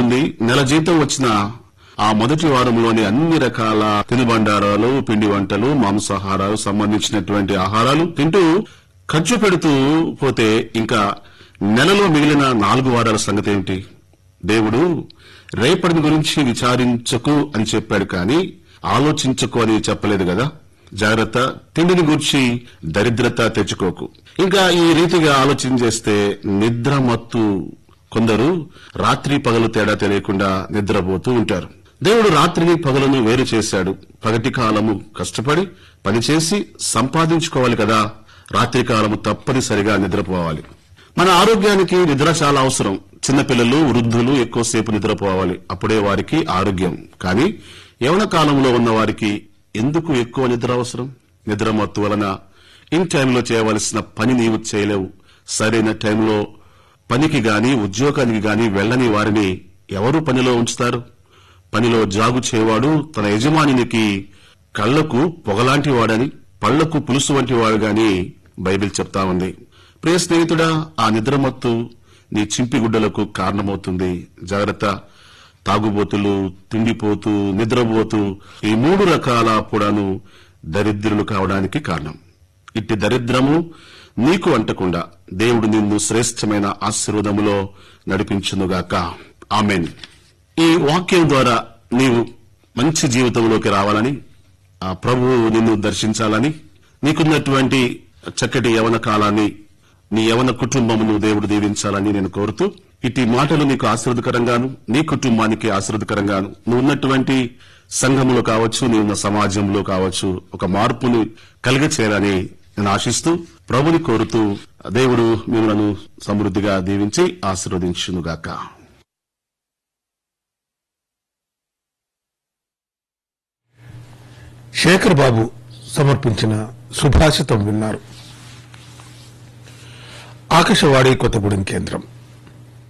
ఉంది నెల జీతం వచ్చిన ఆ మొదటి వారంలోని అన్ని రకాల తినుబండారాలు పిండి వంటలు మాంసాహారాలు సంబంధించినటువంటి ఆహారాలు తింటూ ఖర్చు పెడుతూ పోతే ఇంకా నెలలో మిగిలిన నాలుగు వారాల సంగతి ఏమిటి దేవుడు రేపటిని గురించి విచారించకు అని చెప్పాడు కానీ ఆలోచించకు అని చెప్పలేదు కదా జాగ్రత్త తిండిని గూర్చి దరిద్రత తెచ్చుకోకు ఇంకా ఈ రీతిగా ఆలోచన చేస్తే నిద్ర మత్తు కొందరు రాత్రి పగలు తేడా తెలియకుండా నిద్రపోతూ ఉంటారు దేవుడు రాత్రిని పగలను వేరు చేశాడు పగటి కాలము కష్టపడి పనిచేసి సంపాదించుకోవాలి కదా రాత్రి కాలము తప్పనిసరిగా నిద్రపోవాలి మన ఆరోగ్యానికి నిద్ర చాలా అవసరం చిన్నపిల్లలు వృద్ధులు ఎక్కువసేపు నిద్రపోవాలి అప్పుడే వారికి ఆరోగ్యం కానీ యవన కాలంలో ఉన్న వారికి ఎందుకు ఎక్కువ నిద్ర అవసరం నిద్ర మత్తు వలన ఇన్ టైంలో చేయవలసిన పని నీవు చేయలేవు సరైన టైంలో పనికి గాని ఉద్యోగానికి గాని వెళ్ళని వారిని ఎవరు పనిలో ఉంచుతారు పనిలో జాగు చేయవాడు తన యజమానికి కళ్లకు పొగలాంటి వాడని పళ్లకు పులుసు వంటి వాడు గాని బైబిల్ చెప్తా ఉంది ప్రియ స్నేహితుడా ఆ నిద్రమత్తు నీ చింపిగుడ్డలకు కారణమవుతుంది జాగ్రత్త తాగుబోతులు తిండిపోతూ నిద్రపోతూ ఈ మూడు రకాల కూడాను దరిద్రులు కావడానికి కారణం ఇట్టి దరిద్రము నీకు అంటకుండా దేవుడు నిన్ను శ్రేష్టమైన ఆశీర్వదములో నడిపించునుగాక ఆమెన్ ఈ వాక్యం ద్వారా నీవు మంచి జీవితంలోకి రావాలని ఆ ప్రభువు నిన్ను దర్శించాలని నీకున్నటువంటి చక్కటి యవన కాలాన్ని నీ యవన కుటుంబమును దేవుడు దీవించాలని నేను కోరుతూ ఇటు మాటలు నీకు ఆశీర్వదకరంగాను నీ కుటుంబానికి ఆశీర్వదకరంగాను నువ్వు ఉన్నటువంటి సంఘములో కావచ్చు నీ ఉన్న సమాజంలో కావచ్చు ఒక మార్పును కలిగ చేయాలని నేను ఆశిస్తూ ప్రభుని కోరుతూ దేవుడు మిమ్మలను సమృద్ధిగా దీవించి ఆశీర్వదించునుగాక శేఖర్ బాబు సమర్పించిన సుభాషితం విన్నారు ఆకాశవాణి కొత్తగూడెం కేంద్రం